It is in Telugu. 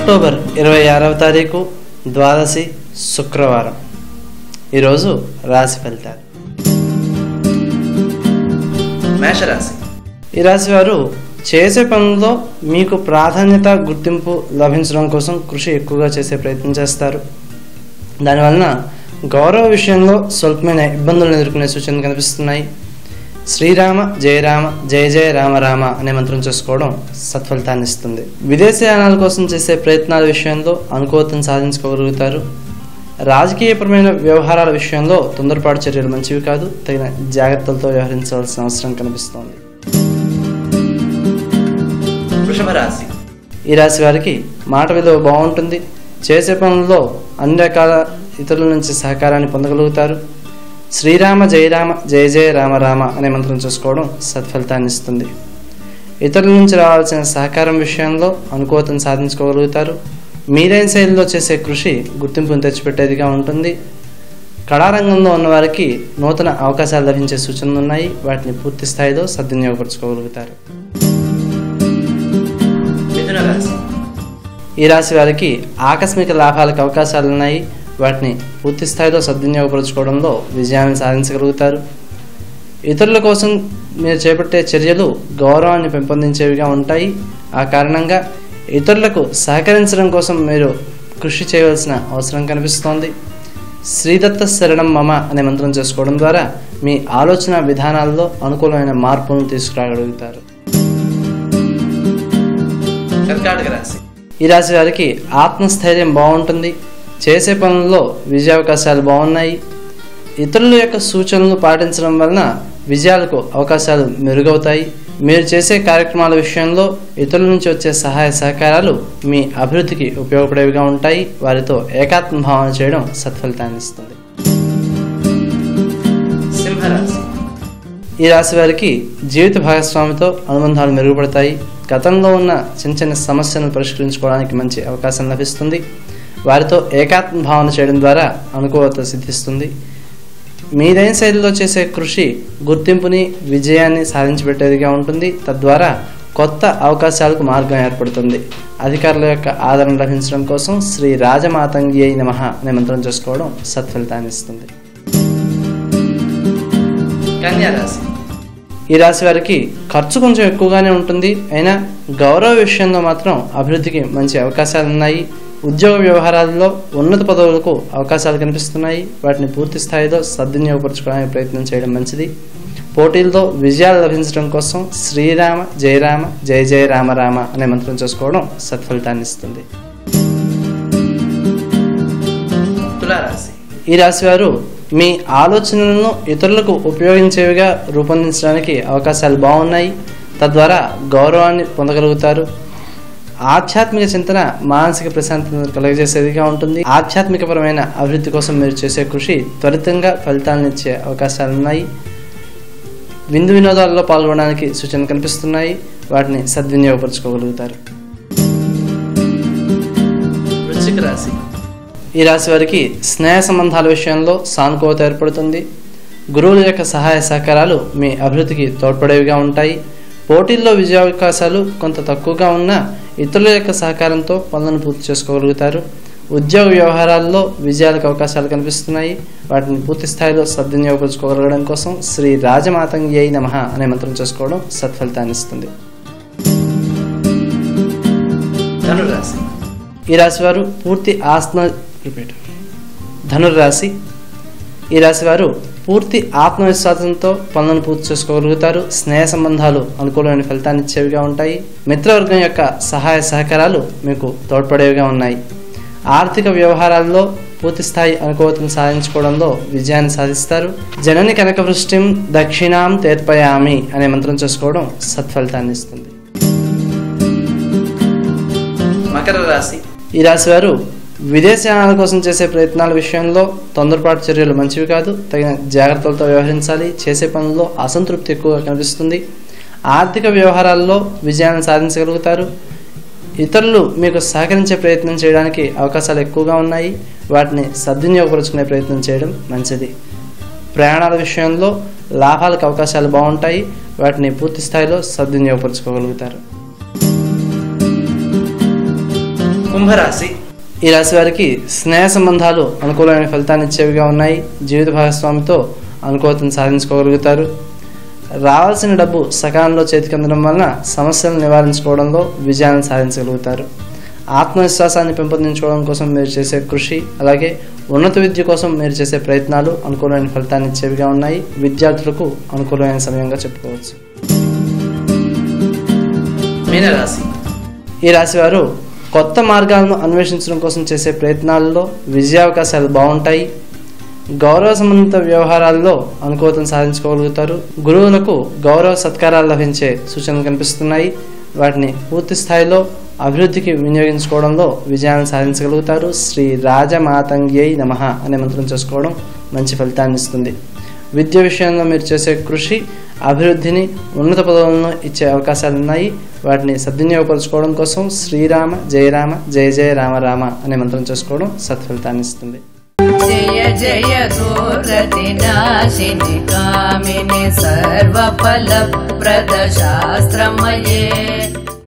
అక్టోబర్ ఇరవై ఆరవ తారీఖు ద్వాదశి శుక్రవారం ఈరోజు రాశి ఫలితాలు మేషరాశి ఈ రాశి వారు చేసే పనుల్లో మీకు ప్రాధాన్యత గుర్తింపు లభించడం కోసం కృషి ఎక్కువగా చేసే ప్రయత్నం చేస్తారు దానివలన గౌరవ విషయంలో స్వల్పమైన ఇబ్బందులను ఎదుర్కొనే సూచనలు కనిపిస్తున్నాయి శ్రీరామ జయరామ జయ జయ రామ రామ అనే మంత్రం చేసుకోవడం సత్ఫలితాన్ని ఇస్తుంది విదేశయానాల కోసం చేసే ప్రయత్నాల విషయంలో అనుకూలతను సాధించుకోగలుగుతారు రాజకీయపరమైన వ్యవహారాల విషయంలో తొందరపాటు చర్యలు మంచివి కాదు తగిన జాగ్రత్తలతో వ్యవహరించవలసిన అవసరం కనిపిస్తోంది వృషభ రాశి ఈ రాశి వారికి మాట విలువ బాగుంటుంది చేసే పనుల్లో అన్ని రకాల ఇతరుల నుంచి సహకారాన్ని పొందగలుగుతారు శ్రీరామ జయరామ జయ జయ రామ రామ అనే మంత్రం చూసుకోవడం సత్ఫలితాన్ని ఇస్తుంది ఇతరుల నుంచి రావాల్సిన సహకారం విషయంలో అనుకూలతను సాధించుకోగలుగుతారు మీరైన శైలిలో చేసే కృషి గుర్తింపును తెచ్చిపెట్టేదిగా ఉంటుంది కళారంగంలో ఉన్నవారికి నూతన అవకాశాలు లభించే సూచనలు ఉన్నాయి వాటిని పూర్తి స్థాయిలో సద్వినియోగపరచుకోగలుగుతారు మిథున రాశి ఈ రాశి వారికి ఆకస్మిక లాభాలకు అవకాశాలు ఉన్నాయి వాటిని పూర్తి స్థాయిలో సద్వినియోగపరచుకోవడంలో విజయాన్ని సాధించగలుగుతారు ఇతరుల కోసం మీరు చేపట్టే చర్యలు గౌరవాన్ని పెంపొందించేవిగా ఉంటాయి ఆ కారణంగా ఇతరులకు సహకరించడం కోసం మీరు కృషి చేయవలసిన అవసరం కనిపిస్తోంది శ్రీదత్త శరణం మమ అనే మంత్రం చేసుకోవడం ద్వారా మీ ఆలోచన విధానాల్లో అనుకూలమైన మార్పులను తీసుకురాగలుగుతారు కర్కాటక రాశి ఈ రాశి వారికి ఆత్మస్థైర్యం బాగుంటుంది చేసే పనుల్లో విజయావకాశాలు బాగున్నాయి ఇతరుల యొక్క సూచనలు పాటించడం వలన విజయాలకు అవకాశాలు మెరుగవుతాయి మీరు చేసే కార్యక్రమాల విషయంలో ఇతరుల నుంచి వచ్చే సహాయ సహకారాలు మీ అభివృద్ధికి ఉపయోగపడేవిగా ఉంటాయి వారితో ఏకాత్మ భావన చేయడం సత్ఫలితాన్ని ఇస్తుంది సింహరాశి ఈ రాశి వారికి జీవిత భాగస్వామితో అనుబంధాలు మెరుగుపడతాయి గతంలో ఉన్న చిన్న చిన్న సమస్యలను పరిష్కరించుకోవడానికి మంచి అవకాశం లభిస్తుంది వారితో ఏకాత్మ భావన చేయడం ద్వారా అనుకూలత సిద్ధిస్తుంది మీదైన శైలిలో చేసే కృషి గుర్తింపుని విజయాన్ని సాధించిపెట్టేదిగా ఉంటుంది తద్వారా కొత్త అవకాశాలకు మార్గం ఏర్పడుతుంది అధికారుల యొక్క ఆదరణ లభించడం కోసం శ్రీ రాజమాతంగి అయి నమ అనే మంత్రం చేసుకోవడం సత్ఫలితాన్ని ఇస్తుంది కన్యారాశి ఈ రాశి వారికి ఖర్చు కొంచెం ఎక్కువగానే ఉంటుంది అయినా గౌరవ విషయంలో మాత్రం అభివృద్ధికి మంచి అవకాశాలు ఉన్నాయి ఉద్యోగ వ్యవహారాల్లో ఉన్నత పదవులకు అవకాశాలు కనిపిస్తున్నాయి వాటిని పూర్తి స్థాయిలో సద్వినియోగపరచుకోవడానికి ప్రయత్నం చేయడం మంచిది పోటీల్లో విజయాలు లభించడం కోసం శ్రీరామ జయరామ జయ జయ రామ రామ అనే మంత్రం చేసుకోవడం సత్ఫలితాన్ని ఇస్తుంది తులారాశి ఈ రాశి వారు మీ ఆలోచనలను ఇతరులకు ఉపయోగించేవిగా రూపొందించడానికి అవకాశాలు బాగున్నాయి తద్వారా గౌరవాన్ని పొందగలుగుతారు ఆధ్యాత్మిక చింతన మానసిక ప్రశాంతతను కలుగజేసేదిగా ఉంటుంది ఆధ్యాత్మికపరమైన అభివృద్ధి కోసం మీరు చేసే కృషి త్వరితంగా ఫలితాలను ఇచ్చే అవకాశాలు ఉన్నాయి విందు వినోదాల్లో పాల్గొనడానికి సూచనలు కనిపిస్తున్నాయి వాటిని సద్వినియోగపరచుకోగలుగుతారు వృశ్చిక రాశి ఈ రాశి వారికి స్నేహ సంబంధాల విషయంలో సానుకూలత ఏర్పడుతుంది గురువుల యొక్క సహాయ సహకారాలు మీ అభివృద్ధికి తోడ్పడేవిగా ఉంటాయి పోటీల్లో విజయావకాశాలు కొంత తక్కువగా ఉన్నా ఇతరుల యొక్క సహకారంతో పనులను పూర్తి చేసుకోగలుగుతారు ఉద్యోగ వ్యవహారాల్లో విజయాలకు అవకాశాలు కనిపిస్తున్నాయి వాటిని పూర్తి స్థాయిలో సద్వినియోగపరచుకోగలగడం కోసం శ్రీ రాజమాతంగి అయి నమ అనే మంత్రం చేసుకోవడం సత్ఫలితాన్ని ఇస్తుంది ధనురాశి ఈ రాశి వారు పూర్తి ఆత్మ రిపీట్ ధనుర్రాశి ఈ రాశి వారు పూర్తి ఆత్మవిశ్వాసంతో పనులను పూర్తి చేసుకోగలుగుతారు స్నేహ సంబంధాలు అనుకూలమైన ఫలితాన్ని ఇచ్చేవిగా ఉంటాయి మిత్రవర్గం యొక్క సహాయ సహకారాలు మీకు తోడ్పడేవిగా ఉన్నాయి ఆర్థిక వ్యవహారాల్లో పూర్తి స్థాయి అనుకూలతను సాధించుకోవడంలో విజయాన్ని సాధిస్తారు జనని కనక వృష్టిం దక్షిణాం తేర్పయామి అనే మంత్రం చేసుకోవడం సత్ఫలితాన్ని ఇస్తుంది మకర రాశి ఈ రాశి వారు విదేశయానాల కోసం చేసే ప్రయత్నాల విషయంలో తొందరపాటు చర్యలు మంచివి కాదు తగిన జాగ్రత్తలతో వ్యవహరించాలి చేసే పనుల్లో అసంతృప్తి ఎక్కువగా కనిపిస్తుంది ఆర్థిక వ్యవహారాల్లో విజయాన్ని సాధించగలుగుతారు ఇతరులు మీకు సహకరించే ప్రయత్నం చేయడానికి అవకాశాలు ఎక్కువగా ఉన్నాయి వాటిని సద్వినియోగపరుచుకునే ప్రయత్నం చేయడం మంచిది ప్రయాణాల విషయంలో లాభాలకు అవకాశాలు బాగుంటాయి వాటిని పూర్తి స్థాయిలో సద్వినియోగపరచుకోగలుగుతారు కుంభరాశి ఈ రాశి వారికి స్నేహ సంబంధాలు అనుకూలమైన ఫలితాన్ని ఇచ్చేవిగా ఉన్నాయి జీవిత భాగస్వామితో అనుకూలతను సాధించుకోగలుగుతారు రావాల్సిన డబ్బు సకాలంలో చేతికి అందడం వలన సమస్యలను నివారించుకోవడంలో విజయాన్ని సాధించగలుగుతారు ఆత్మవిశ్వాసాన్ని పెంపొందించుకోవడం కోసం మీరు చేసే కృషి అలాగే ఉన్నత విద్య కోసం మీరు చేసే ప్రయత్నాలు అనుకూలమైన ఫలితాన్ని ఇచ్చేవిగా ఉన్నాయి విద్యార్థులకు అనుకూలమైన సమయంగా చెప్పుకోవచ్చు మీనరాశి ఈ రాశి వారు కొత్త మార్గాలను అన్వేషించడం కోసం చేసే ప్రయత్నాల్లో విజయావకాశాలు బాగుంటాయి గౌరవ సంబంధిత వ్యవహారాల్లో అనుకూలతను సాధించుకోగలుగుతారు గురువులకు గౌరవ సత్కారాలు లభించే సూచనలు కనిపిస్తున్నాయి వాటిని పూర్తి స్థాయిలో అభివృద్ధికి వినియోగించుకోవడంలో విజయాన్ని సాధించగలుగుతారు శ్రీ రాజమాతంగ్యై నమ అనే మంత్రం చేసుకోవడం మంచి ఫలితాన్ని ఇస్తుంది విద్య విషయంలో మీరు చేసే కృషి అభివృద్ధిని ఉన్నత పదవులను ఇచ్చే అవకాశాలు ఉన్నాయి వాటిని సద్వినియోగపరచుకోవడం కోసం శ్రీరామ జయరామ జయ జయ రామ రామ అనే మంత్రం చేసుకోవడం సత్ఫలితాన్ని ఇస్తుంది जय जय दुर्गतिनाशिनि कामिनि सर्वफलप्रदशास्त्रमये